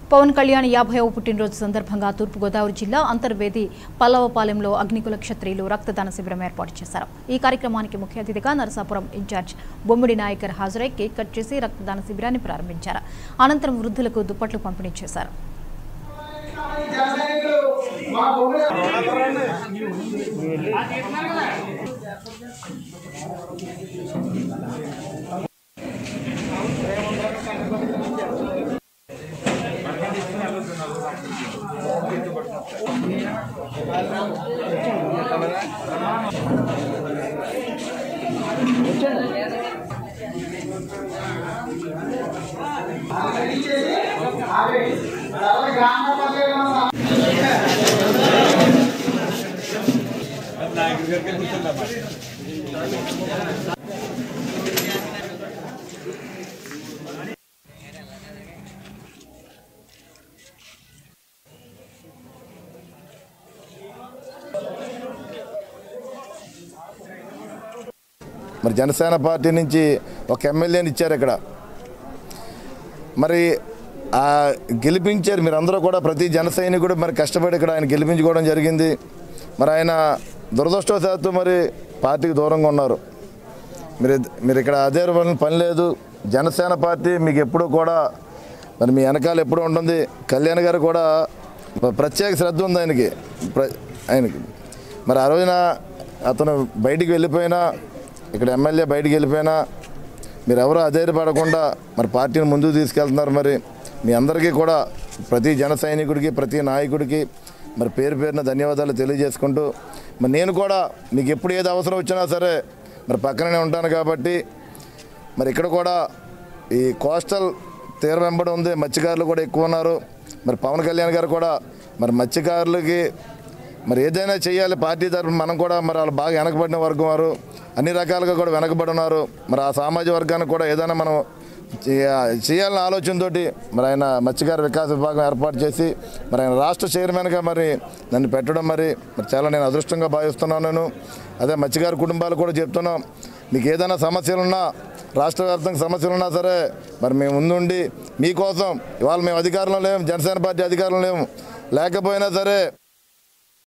పవన్ కళ్యాణ్ యాభైవ పుట్టినరోజు సందర్భంగా తూర్పుగోదావరి జిల్లా అంతర్వేది పల్లవపాలెంలో అగ్నికుల క్షత్రియులు రక్తదాన శిబిరం ఏర్పాటు చేశారు ఈ కార్యక్రమానికి ముఖ్య అతిథిగా నరసాపురం ఇన్ఛార్జ్ బొమ్మిడి నాయకర్ హాజరై కేక్ కట్ చేసి రక్తదాన శిబిరాన్ని ప్రారంభించారు అనంతరం వృద్ధులకు దుప్పట్లు పంపిణీ చేశారు మరి జనసేన పార్టీ నుంచి ఒక ఎమ్మెల్యేని ఇచ్చారు ఇక్కడ మరి ఆ గెలిపించారు మీరు అందరూ కూడా ప్రతి జన సైనికుడు మరి కష్టపడి ఇక్కడ ఆయన గెలిపించుకోవడం జరిగింది మరి ఆయన దురదృష్టవశాత్తు మరి పార్టీకి దూరంగా ఉన్నారు మీరు మీరు ఇక్కడ అదే వలన పని లేదు జనసేన పార్టీ మీకు ఎప్పుడూ కూడా మరి మీ వెనకాల ఎప్పుడూ ఉంటుంది కళ్యాణ్ గారు కూడా ప్రత్యేక శ్రద్ధ ఉంది ఆయనకి ప్ర- ఆయనకి మరి ఆ రోజున అతను బయటికి వెళ్ళిపోయినా ఇక్కడ ఎమ్మెల్యే బయటికి వెళ్ళిపోయినా మీరు ఎవరు అధైర్యపడకుండా మరి పార్టీని ముందుకు తీసుకెళ్తున్నారు మరి మీ అందరికీ కూడా ప్రతి జన సైనికుడికి ప్రతి నాయకుడికి మరి పేరు పేరున ధన్యవాదాలు తెలియజేసుకుంటూ మరి నేను కూడా మీకు ఎప్పుడు ఏది అవసరం వచ్చినా సరే మరి పక్కనే ఉంటాను కాబట్టి మరి ఇక్కడ కూడా ఈ కోస్టల్ తీరం వెంబడి ఉంది మత్స్యకారులు కూడా ఎక్కువ ఉన్నారు మరి పవన్ కళ్యాణ్ గారు కూడా మరి మత్స్యకారులకి మరి ఏదైనా చేయాలి పార్టీ తరఫున మనం కూడా మరి వాళ్ళు బాగా వెనకబడిన వర్గం వారు అన్ని రకాలుగా కూడా వెనకబడి ఉన్నారు మరి ఆ సామాజిక వర్గానికి కూడా ఏదైనా మనం చేయ- చేయాలన్న ఆలోచనతోటి మరి ఆయన మత్స్యకార వికాస విభాగం ఏర్పాటు చేసి మరి ఆయన రాష్ట్ర చైర్మన్గా మరి నన్ను పెట్టడం మరి మరి చాలా నేను అదృష్టంగా భావిస్తున్నాను నేను అదే మత్స్యకార కుటుంబాలు కూడా చెప్తున్నాం మీకు ఏదైనా సమస్యలున్నా రాష్ట్ర వ్యాప్తంగా సమస్యలున్నా సరే మరి మేము ముందుండి మీకోసం ఇవాళ మేము అధికారంలో లేము జనసేన పార్టీ అధికారంలో లేము లేకపోయినా సరే